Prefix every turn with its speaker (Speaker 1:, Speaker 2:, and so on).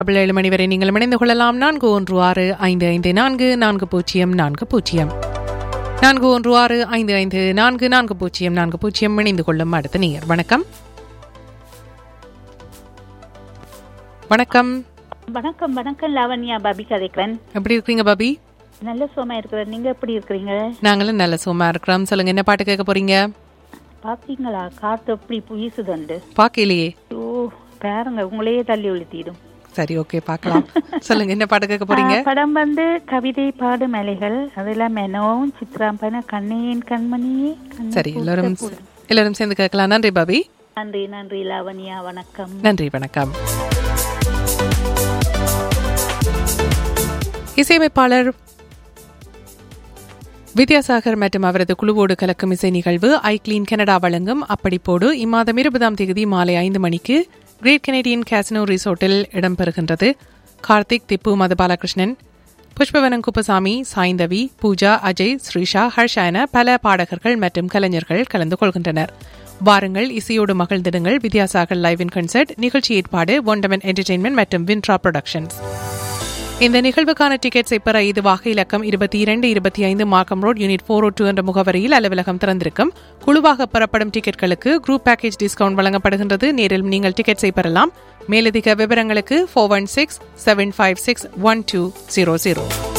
Speaker 1: Double ஏழு மணி வரை நீங்கள் இணைந்து கொள்ளலாம் நான்கு ஒன்று ஆறு ஐந்து ஐந்து நான்கு நான்கு பூஜ்ஜியம் நான்கு பூஜ்ஜியம் நான்கு ஒன்று ஆறு ஐந்து ஐந்து நான்கு நான்கு பூஜ்ஜியம் நான்கு பூஜ்ஜியம் இணைந்து கொள்ளும் அடுத்த நீர் வணக்கம் வணக்கம்
Speaker 2: வணக்கம் வணக்கம் லாவண்யா பாபி கதைக்கிறேன்
Speaker 1: எப்படி இருக்கீங்க பாபி
Speaker 2: நல்ல சுகமா இருக்கிறேன் நீங்க எப்படி இருக்கிறீங்க
Speaker 1: நாங்களும் நல்ல சும்மா இருக்கிறோம் சொல்லுங்க என்ன பாட்டு கேட்க போறீங்க
Speaker 2: பாத்தீங்களா காத்து எப்படி வீசுதுண்டு
Speaker 1: பாக்கலையே
Speaker 2: ஓ பாருங்க உங்களையே தள்ளி ஒழுத்திடும்
Speaker 1: சரி ஓகே பார்க்கலாம் சொல்லுங்க என்ன பாட்டு கேட்க போறீங்க
Speaker 2: படம் வந்து கவிதை பாடு மலைகள் அதுல மெனோவும் சித்ராம்பன கண்ணேன் கண்மணியே கண்ணை
Speaker 1: சரி
Speaker 2: பூத்த
Speaker 1: எல்லாரும்
Speaker 2: பூ.
Speaker 1: எல்லாரும் சேர்ந்து கேட்கலாம் நன்றி பாபி
Speaker 2: நன்றி நன்றி லாவண்யா வணக்கம்
Speaker 1: நன்றி வணக்கம் இசையமைப்பாளர் வித்யாசாகர் மற்றும் அவரது குழுவோடு கலக்கும் இசை நிகழ்வு ஐ கிளீன் கனடா வழங்கும் அப்படிப்போடு இம்மாதம் இருபதாம் தேதி மாலை ஐந்து மணிக்கு கிரேட் கெனடியன் கேசினோ ரிசோர்ட்டில் இடம்பெறுகின்றது கார்த்திக் திப்பு மதபாலகிருஷ்ணன் புஷ்பவனம் குப்பசாமி சாய்ந்தவி பூஜா அஜய் ஸ்ரீஷா ஹர்ஷா என பல பாடகர்கள் மற்றும் கலைஞர்கள் கலந்து கொள்கின்றனர் வாருங்கள் இசையோடு மகிழ்ந்திடுங்கள் வித்யாசாகர் லைவ் இன் கன்சர்ட் நிகழ்ச்சி ஏற்பாடு ஒண்டமன் என்டர்டெயின்மெண்ட் மற்றும் வின்ட்ரா புரொடக்ஷன்ஸ் இந்த நிகழ்வுக்கான டிக்கெட்ஸை பெற இதுவாக இலக்கம் இருபத்தி இரண்டு இருபத்தி ஐந்து மார்க்கம் ரோட் யூனிட் ஃபோர் டூ என்ற முகவரியில் அலுவலகம் திறந்திருக்கும் குழுவாக பெறப்படும் டிக்கெட்களுக்கு குரூப் பேக்கேஜ் டிஸ்கவுண்ட் வழங்கப்படுகின்றது நேரில் நீங்கள் டிக்கெட்ஸை பெறலாம் மேலதிக விவரங்களுக்கு four one six seven five six one two zero zero